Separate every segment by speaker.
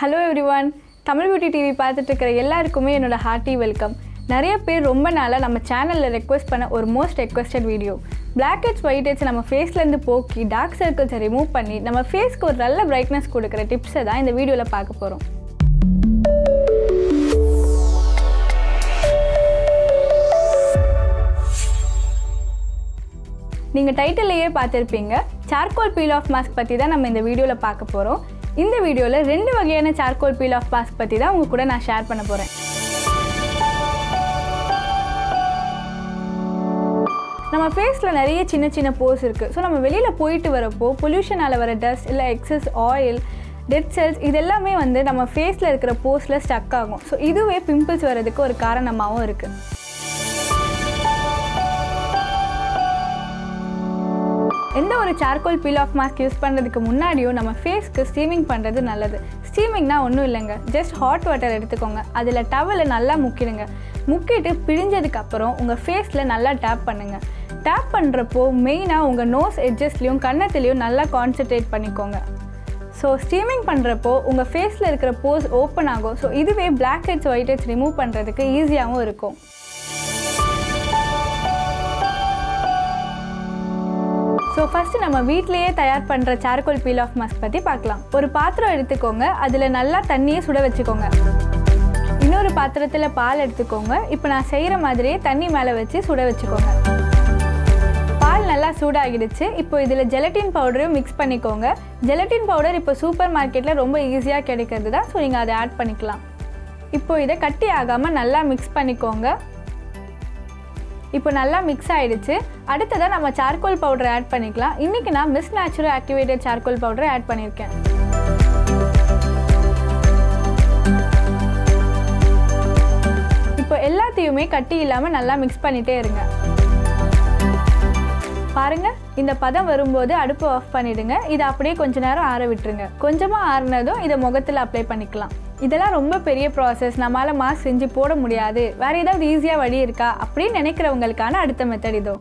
Speaker 1: hello everyone Tamil beauty TV பார்த்துட்டு இருக்கிற எல்லாருக்குமே என்னோட ஹார்ட்டி வெல்கம் நிறைய பேர் ரொம்ப நாளாக நம்ம சேனலில் ரெக்வஸ்ட் பண்ண ஒரு most requested video black heads white heads நம்ம ஃபேஸ்லேருந்து போக்கி டார்க் சர்க்கிள்ஸை ரிமூவ் பண்ணி நம்ம ஃபேஸ்க்கு ஒரு நல்ல பிரைட்னஸ் கொடுக்குற டிப்ஸை தான் இந்த வீடியோவில் பார்க்க போகிறோம் நீங்கள் டைட்டிலையே பார்த்துருப்பீங்க சார்கோல் பீல் ஆஃப் மாஸ்க் பற்றி தான் நம்ம இந்த வீடியோவில் பார்க்க போகிறோம் இந்த வீடியோவில் ரெண்டு வகையான சார்கோல் பீல் ஆஃப் மாஸ்க் பற்றி தான் உங்க கூட நான் ஷேர் பண்ண போகிறேன் நம்ம ஃபேஸில் நிறைய சின்ன சின்ன போஸ் இருக்குது ஸோ நம்ம வெளியில் போயிட்டு வரப்போ பொல்யூஷனால் வர டஸ்ட் இல்லை எக்ஸஸ் ஆயில் டெட் செல்ஸ் இது எல்லாமே வந்து நம்ம ஃபேஸில் இருக்கிற போஸில் ஸ்டக் ஆகும் ஸோ இதுவே பிம்பிள்ஸ் வர்றதுக்கு ஒரு காரணமாகவும் இருக்குது எந்த ஒரு charcoal peel off mask use பண்ணுறதுக்கு முன்னாடியும் நம்ம ஃபேஸ்க்கு ஸ்டீமிங் பண்ணுறது நல்லது ஸ்டீமிங்னா ஒன்றும் இல்லைங்க ஜஸ்ட் ஹாட் வாட்டர் எடுத்துக்கோங்க அதில் டவலை நல்லா முக்கிடுங்க முக்கிட்டு பிழிஞ்சதுக்கு அப்புறம் உங்கள் ஃபேஸில் நல்லா டேப் பண்ணுங்கள் டேப் பண்ணுறப்போ மெயினாக உங்கள் நோஸ் எட்ஜஸ்லேயும் கன்னத்துலேயும் நல்லா கான்சென்ட்ரேட் பண்ணிக்கோங்க ஸோ ஸ்டீமிங் பண்ணுறப்போ உங்கள் ஃபேஸில் இருக்கிற போஸ் ஓப்பன் ஆகும் ஸோ இதுவே black heads white heads remove பண்ணுறதுக்கு ஈஸியாகவும் இருக்கும் ஸோ ஃபஸ்ட்டு நம்ம வீட்டிலேயே தயார் பண்ணுற சார்கோல் பீல் ஆஃப் மாஸ்க் பற்றி பார்க்கலாம் ஒரு பாத்திரம் எடுத்துக்கோங்க அதில் நல்லா தண்ணியை சுட வச்சுக்கோங்க இன்னொரு பாத்திரத்தில் பால் எடுத்துக்கோங்க இப்போ நான் செய்கிற மாதிரியே தண்ணி மேலே வச்சு சுட வச்சுக்கோங்க பால் நல்லா சூடாகிடுச்சு இப்போ இதில் ஜெலட்டின் பவுடரையும் மிக்ஸ் பண்ணிக்கோங்க ஜெலட்டின் பவுடர் இப்போ சூப்பர் மார்க்கெட்டில் ரொம்ப ஈஸியாக கிடைக்கிறது தான் ஸோ நீங்கள் அதை ஆட் பண்ணிக்கலாம் இப்போ இதை கட்டி ஆகாமல் நல்லா மிக்ஸ் பண்ணிக்கோங்க இப்போ நல்லா மிக்ஸ் ஆகிடுச்சு அடுத்ததாக நம்ம சார்கோல் பவுடர் ஆட் பண்ணிக்கலாம் இன்றைக்கி நான் miss natural activated charcoal powder add பண்ணியிருக்கேன் இப்போ எல்லாத்தையுமே கட்டி இல்லாமல் நல்லா மிக்ஸ் பண்ணிகிட்டே இருங்க பாருங்க இந்த பதம் வரும்போது அடுப்பு ஆஃப் பண்ணிடுங்க இதை அப்படியே கொஞ்ச நேரம் ஆற விட்டுருங்க கொஞ்சமாக ஆறுனதும் இதை முகத்தில் அப்ளை பண்ணிக்கலாம் இதெல்லாம் ரொம்ப பெரிய ப்ராசஸ் நம்மளால் மாஸ்க் செஞ்சு போட முடியாது வேறு ஏதாவது ஈஸியாக வழி இருக்கா அப்படின்னு நினைக்கிறவங்களுக்கான அடுத்த மெத்தட் இதோ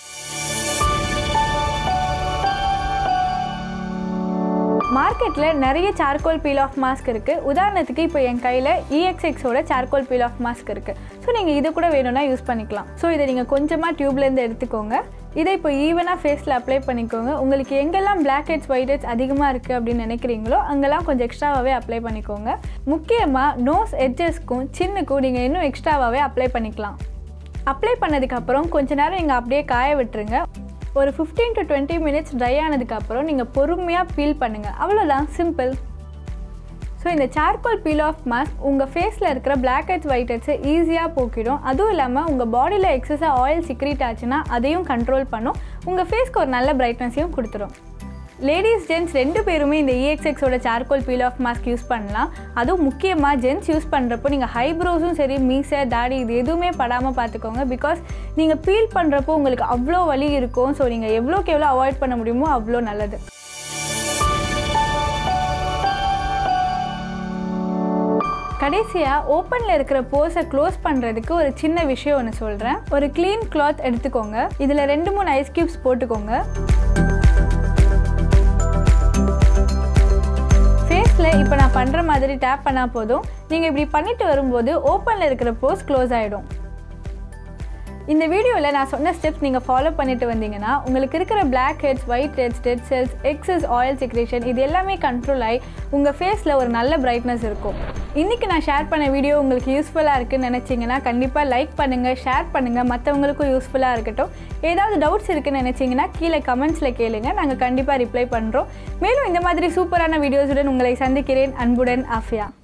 Speaker 1: மார்க்கெட்டில் நிறைய சார்கோல் பீல் ஆஃப் மாஸ்க் இருக்குது உதாரணத்துக்கு இப்போ என் கையில் இஎக்ஸ்எக்ஸோட சார்கோல் பீல் ஆஃப் மாஸ்க் இருக்குது ஸோ நீங்கள் இது கூட வேணும்னா யூஸ் பண்ணிக்கலாம் ஸோ இதை நீங்கள் கொஞ்சமாக டியூப்லேருந்து எடுத்துக்கோங்க இதை இப்போ ஈவனாக ஃபேஸில் அப்ளை பண்ணிக்கோங்க உங்களுக்கு எங்கெல்லாம் பிளாக் ஹெட்ஸ் ஒயிட் ஹெட்ஸ் அதிகமாக இருக்குது அப்படின்னு நினைக்கிறீங்களோ அங்கெல்லாம் கொஞ்சம் எக்ஸ்ட்ராவாகவே அப்ளை பண்ணிக்கோங்க முக்கியமாக நோஸ் எட்ஜஸ்க்கும் சின்னுக்கும் நீங்கள் இன்னும் எக்ஸ்ட்ராவாகவே அப்ளை பண்ணிக்கலாம் அப்ளை பண்ணதுக்கப்புறம் கொஞ்ச நேரம் நீங்கள் அப்படியே காய விட்டுருங்க ஒரு fifteen to twenty minutes dry ஆனதுக்கப்புறம் நீங்கள் பொறுமையாக பீல் பண்ணுங்கள் அவ்வளோதான் சிம்பிள் ஸோ இந்த சார்கோல் பீல் ஆஃப் மாஸ்க் உங்கள் ஃபேஸில் இருக்கிற பிளாக் ஹெட்ஸ் ஒயிட் ஹெட்ஸை ஈஸியாக போக்கிடும் அதுவும் இல்லாமல் உங்கள் பாடியில் எக்ஸஸாக ஆயில் சிக்ரீட் ஆச்சுன்னா அதையும் கண்ட்ரோல் பண்ணும் உங்கள் ஃபேஸ்க்கு ஒரு நல்ல பிரைட்னஸையும் கொடுத்துரும் லேடிஸ் ஜென்ட்ஸ் ரெண்டு பேருமே இந்த இஎக்ஸ்எக்ஸோட charcoal peel off mask use பண்ணலாம் அதுவும் முக்கியமாக ஜென்ட்ஸ் யூஸ் பண்ணுறப்போ நீங்கள் ஹைப்ரோஸும் சரி மீசை தாடி இது எதுவுமே படாமல் பார்த்துக்கோங்க பிகாஸ் நீங்கள் பீல் பண்ணுறப்போ உங்களுக்கு அவ்வளோ வலி இருக்கும் ஸோ நீங்கள் எவ்வளோக்கு எவ்வளோ அவாய்ட் பண்ண முடியுமோ அவ்வளோ நல்லது கடைசியாக ஓப்பனில் இருக்கிற போஸை க்ளோஸ் பண்ணுறதுக்கு ஒரு சின்ன விஷயம் ஒன்று சொல்கிறேன் ஒரு க்ளீன் கிளாத் எடுத்துக்கோங்க இதில் ரெண்டு மூணு ஐஸ் க்யூப்ஸ் போட்டுக்கோங்க ஃபேஸில் இப்போ நான் பண்ணுற மாதிரி டேப் பண்ணால் போதும் நீங்கள் இப்படி பண்ணிட்டு வரும்போது ஓப்பனில் இருக்கிற போஸ் க்ளோஸ் ஆகிடும் இந்த வீடியோவில் நான் சொன்ன ஸ்டெப்ஸ் நீங்கள் ஃபாலோ பண்ணிட்டு வந்தீங்கன்னா உங்களுக்கு இருக்கிற black heads white heads dead cells excess oil secretion இது எல்லாமே கண்ட்ரோல் ஆகி உங்கள் ஃபேஸில் ஒரு நல்ல பிரைட்னஸ் இருக்கும் இன்றைக்கி நான் ஷேர் பண்ண வீடியோ உங்களுக்கு யூஸ்ஃபுல்லாக இருக்குன்னு நினச்சிங்கன்னா கண்டிப்பாக லைக் பண்ணுங்கள் ஷேர் பண்ணுங்கள் மற்றவங்களுக்கும் யூஸ்ஃபுல்லாக இருக்கட்டும் ஏதாவது டவுட்ஸ் இருக்குன்னு நினச்சிங்கன்னா கீழே கமெண்ட்ஸில் கேளுங்க நாங்கள் கண்டிப்பாக ரிப்ளை பண்ணுறோம் மேலும் இந்த மாதிரி சூப்பரான வீடியோஸுடன் உங்களை சந்திக்கிறேன் அன்புடன் ஆஃபியா